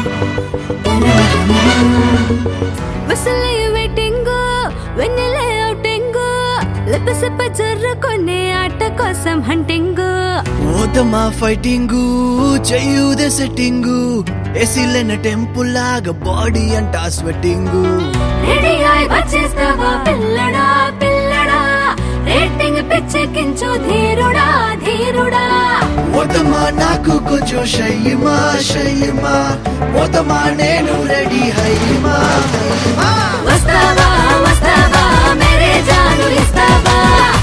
విసలే waiting వెన్నెలే outing లిపసిప్ప జర్రుకునే ఆట కోసం హంటింగ్ ఓతమా ఫైటింగు చెయ్యుదే సెట్టింగు ఎసిలెన టెంపుల్ లాగా బాడీ అంటా స్వెట్టింగు రెడీ అయి వచ్చేస్తావా పిల్లడా పిల్లడా రేటింగ్ పిచ్చెక్కించు ధీరుడా ధీరుడా ఓతమా నాకు కొంచెం షయ్యమా షయ్యమా ఓతమా నేను రెడీ హయ్యమా హయ్యమా వస్తావా వస్తావా మేరే జాను ఇస్తావా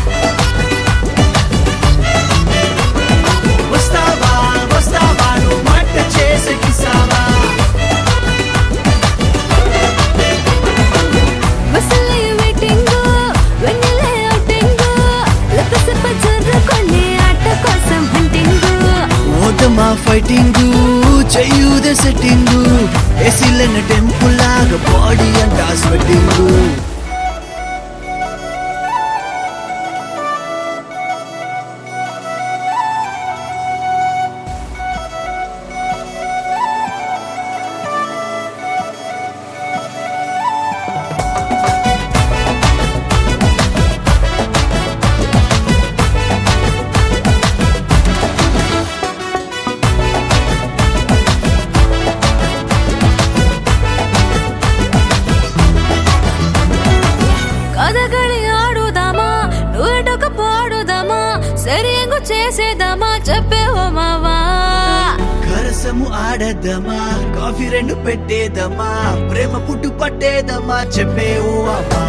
వస్తావా వస్తావా నువ్వు మాట చేసే కిసావా విసలే వెయిటింగ్ వెన్నెలే అవుటింగ్ లిపసిప్ప జర్రుకునే ఆట కోసం హంటింగ్ ఓతమా ఫైటింగు చెయ్యుదే సెట్టింగు ఎసిలెన టెంపుల్ లాగా బాడీ అంటా స్వెట్టింగు కథകളి ఆడుదామా నువ్వెటొక పాడుదామా సరియంగు చేసేదామా చెప్పేవో మావా కరసము ఆడదమా కాఫీ రెండు పెట్టేదమ్మా ప్రేమ పుట్టు పట్టేదమ్మా చెప్పేవు అమ్మా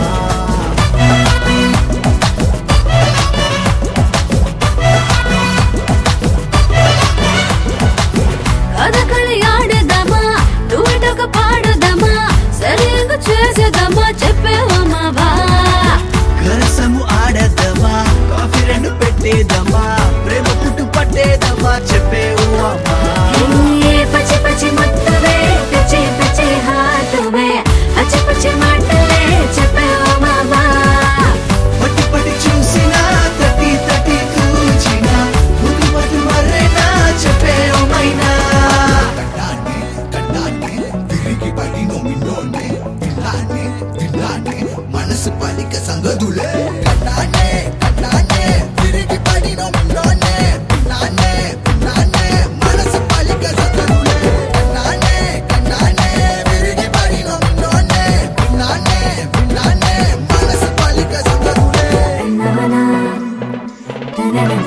కథകളి ఆడుదామా నువ్వెటొక పాడుదామా సరియంగు చేసేదామా చెప్పేవో మావా కరసము ఆడదమ్మా కాఫీ రెండు పెట్టేదమ్మా ప్రేమ పుట్టు పట్టేదమ్మా చెప్పేవు అమ్మా ఏ పచ్చి పచ్చి ముత్తువే పిచ్చి పిచ్చి హాతువే పచ్చి పచ్చి మాటలే చెప్పేవో మావా పట్టి పట్టి చూసినా తట్టి తట్టి కూచినా ముద్దు మధు మరేనా చెప్పేవు మైనా కన్నానే కన్నానే తిరిగి పడి నొమినోనే తిన్నానే తిన్నానే మనసు పలిక సంగదులే కన్నానే కన్నానే తిరిగి పడి నొమినోనే తిన్నానే తిన్నానే మనసు పలిక సంగదులే కన్నానే కన్నానే తిరిగి పడి నొమినోనే తిన్నానే తిన్నానే మనసు పలిక సంగదులే నానా తననా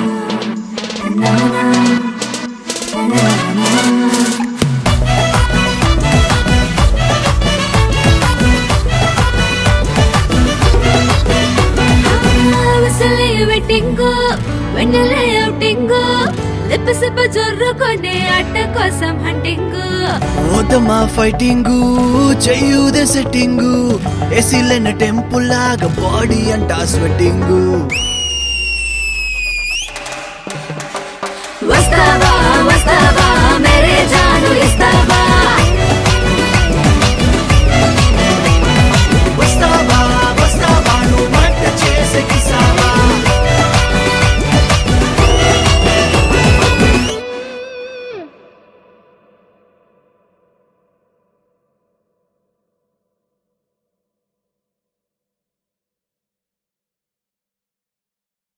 నానా విసలే వెట్టింగ్ వెన్నెలే అవుటింగ్ లిపసిప్ప జొర్రుకునే ఆట కోసం హంటింగ్ ఓతమా ఫైటింగు చెయ్యుదే సెట్టింగు ఎసిలెన టెంపుల్ లాగా బాడీ అంటా స్వెట్టింగు వస్తావా వస్తావా మేరే జాను ఇస్తావా